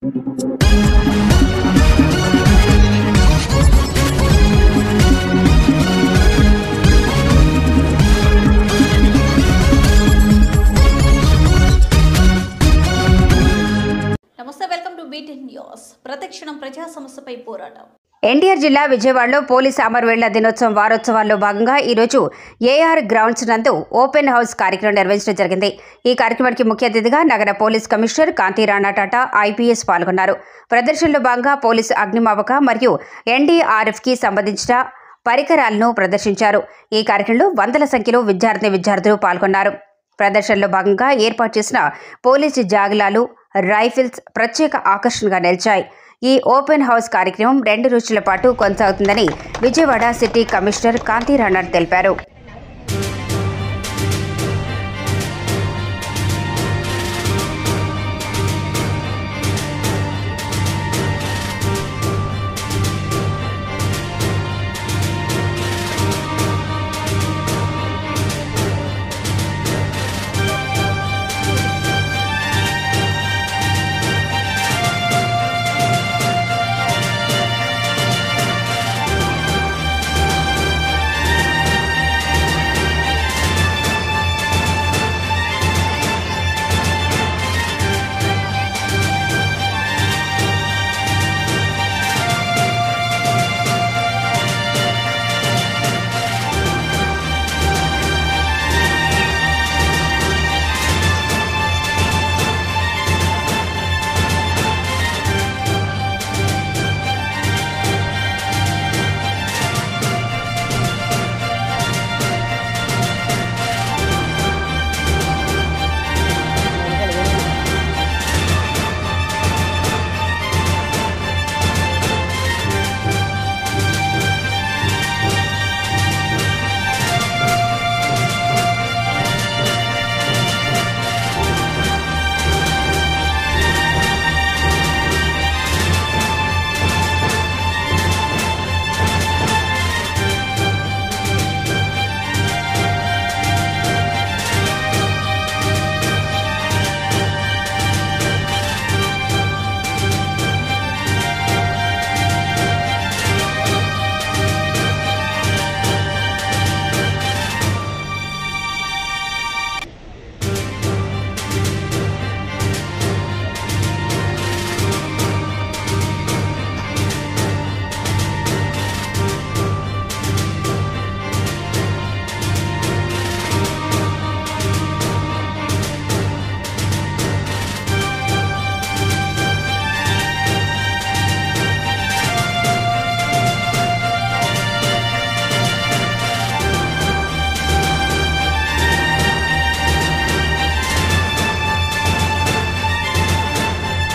నమస్తే welcome to BTN news ప్రతిక్షణం ప్రజా సమస్యపై పోరాటం ఎన్టీఆర్ జిల్లా విజయవాడలో పోలీస్ అమరవీళ్ల దినోత్సవం వారోత్సవాల్లో భాగంగా ఈరోజు ఏఆర్ గ్రౌండ్స్ నందు ఓపెన్ హౌస్ కార్యక్రమం నిర్వహించడం జరిగింది ఈ కార్యక్రమానికి ముఖ్య అతిథిగా నగర police commissioner Kanthi Rana Tata IPS పాల్గొన్నారు ప్రదర్శనలో భాగంగా పోలీసు అగ్నిమాపక మరియు ఎన్డీఆర్ఎఫ్కి సంబంధించిన పరికరాలను ప్రదర్శించారు ఈ కార్యక్రమంలో వందల సంఖ్యలో విద్యార్థి విద్యార్థులు పాల్గొన్నారు ప్రదర్శనలో భాగంగా ఏర్పాటు చేసిన పోలీసు జాగిలాలు రైఫిల్స్ ప్రత్యేక ఆకర్షణగా నిలిచాయి ఈ ఓపెన్ హౌస్ కార్యక్రమం రెండు రోజుల పాటు కొనసాగుతుందని విజయవాడ సిటీ కమిషనర్ కాంతి రాణా తెలిపారు